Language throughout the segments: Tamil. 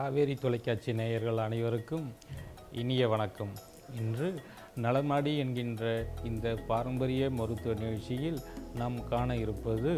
காவேரி தொலைக்காட்சி நேயர்கள் அனைவருக்கும் இனிய வணக்கம் இன்று நலமாடி என்கின்ற இந்த பாரம்பரிய மருத்துவ நிகழ்ச்சியில் நாம் காண இருப்பது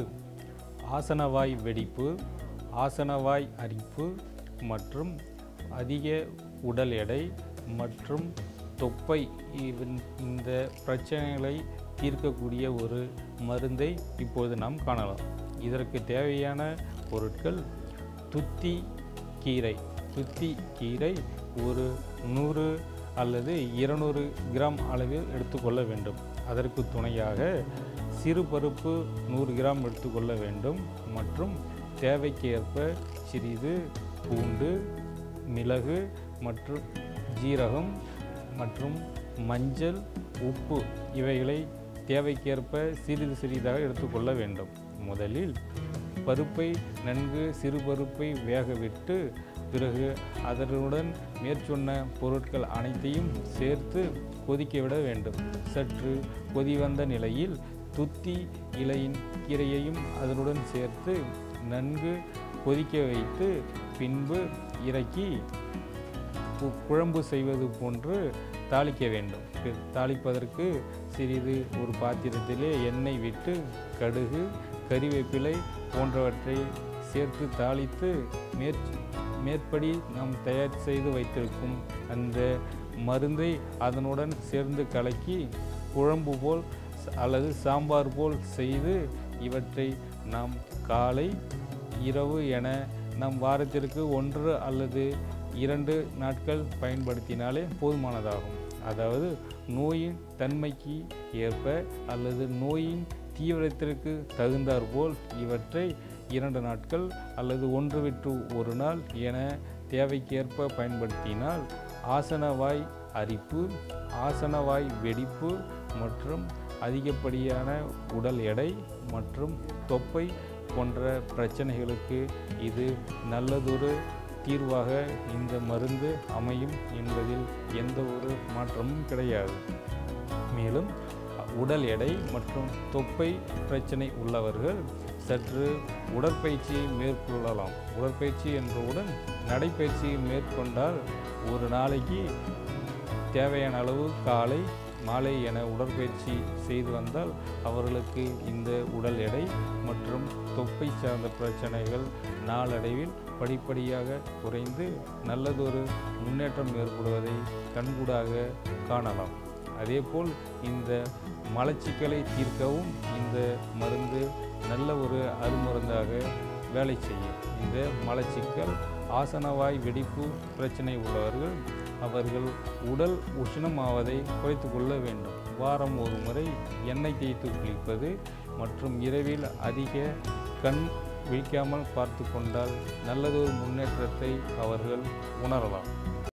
ஆசனவாய் வெடிப்பு ஆசனவாய் அரிப்பு மற்றும் அதிக உடல் எடை மற்றும் தொப்பை இவன்- இந்த பிரச்சனைகளை தீர்க்கக்கூடிய ஒரு மருந்தை இப்போது நாம் காணலாம் இதற்கு தேவையான பொருட்கள் துத்தி கீரை துத்தி கீரை ஒரு நூறு அல்லது இருநூறு கிராம் அளவில் எடுத்துக்கொள்ள வேண்டும் அதற்கு துணையாக சிறு பருப்பு நூறு கிராம் எடுத்துக்கொள்ள வேண்டும் மற்றும் தேவைக்கு ஏற்ப சிறிது பூண்டு மிளகு மற்றும் ஜீரகம் மற்றும் மஞ்சள் உப்பு இவைகளை தேவைக்கேற்ப சிறிது சிறிதாக எடுத்துக்கொள்ள வேண்டும் முதலில் பருப்பை நன்கு சிறு பருப்பை வேக விட்டு பிறகு அதனுடன் மேற்சொன்ன பொருட்கள் அனைத்தையும் சேர்த்து கொதிக்க விட வேண்டும் சற்று கொதி வந்த நிலையில் துத்தி இலையின் கீரையையும் அதனுடன் சேர்த்து நன்கு கொதிக்க வைத்து பின்பு இறக்கி கு- குழம்பு செய்வது போன்று தாளிக்க வேண்டும் பி- தாளிப்பதற்கு சிறிது ஒரு பாத்திரத்திலே எண்ணெய் விட்டு கடுகு கறிவேப்பிலை போன்றவற்றை சேர்த்து தாளித்து மேற் மேற்படி நாம் தயார் செய்து வைத்திருக்கும் அந்த மருந்தை அதனுடன் சேர்ந்து கலக்கி குழம்பு போல் ச- அல்லது சாம்பார் போல் செய்து இவற்றை நாம் காலை இரவு என நம் வாரத்திற்கு ஒன்று அல்லது இரண்டு நாட்கள் பயன்படுத்தினாலே போதுமானதாகும் அதாவது நோயின் தன்மைக்கு ஏற்ப அல்லது நோயின் தீவிரத்திற்கு தகுந்தாற்போல் இவற்றை இரண்டு நாட்கள் அல்லது ஒன்று விட்டு ஒரு நாள் என தேவைக்கேற்ப பயன்படுத்தினால் ஆசனவாய் அரிப்பு ஆசனவாய் வெடிப்பு மற்றும் அதிகப்படியான உடல் எடை மற்றும் தொப்பை போன்ற பிரச்சனைகளுக்கு இது நல்லதொரு தீர்வாக இந்த மருந்து அமையும் என்பதில் எந்த ஒரு மாற்றமும் கிடையாது மேலும் உடல் எடை மற்றும் தொப்பை பிரச்சனை உள்ளவர்கள் சற்று உடற்பயிற்சியை மேற்கொள்ளலாம் உடற்பயிற்சி என்றவுடன் நடைப்பயிற்சியை மேற்கொண்டால் ஒரு நாளைக்கு தேவையான அளவு காலை மாலை என உடற்பயிற்சி செய்து வந்தால் அவர்களுக்கு இந்த உடல் எடை மற்றும் தொப்பை சார்ந்த பிரச்சனைகள் நாளடைவில் படிப்படியாக குறைந்து நல்லதொரு முன்னேற்றம் ஏற்படுவதை கண்கூடாக காணலாம் அதேபோல் இந்த மலச்சிக்கலை தீர்க்கவும் இந்த மருந்து நல்ல ஒரு அருமருந்தாக வேலை செய்யும் இந்த மலச்சிக்கல் ஆசனவாய் வெடிப்பு பிரச்சனை உள்ளவர்கள் அவர்கள் உடல் உஷ்ணமாவதை குறைத்து கொள்ள வேண்டும் வாரம் ஒரு முறை எண்ணெய் தேய்த்து குளிப்பது மற்றும் இரவில் அதிக கண் விழிக்காமல் பார்த்து கொண்டால் நல்லதொரு முன்னேற்றத்தை அவர்கள் உணரலாம்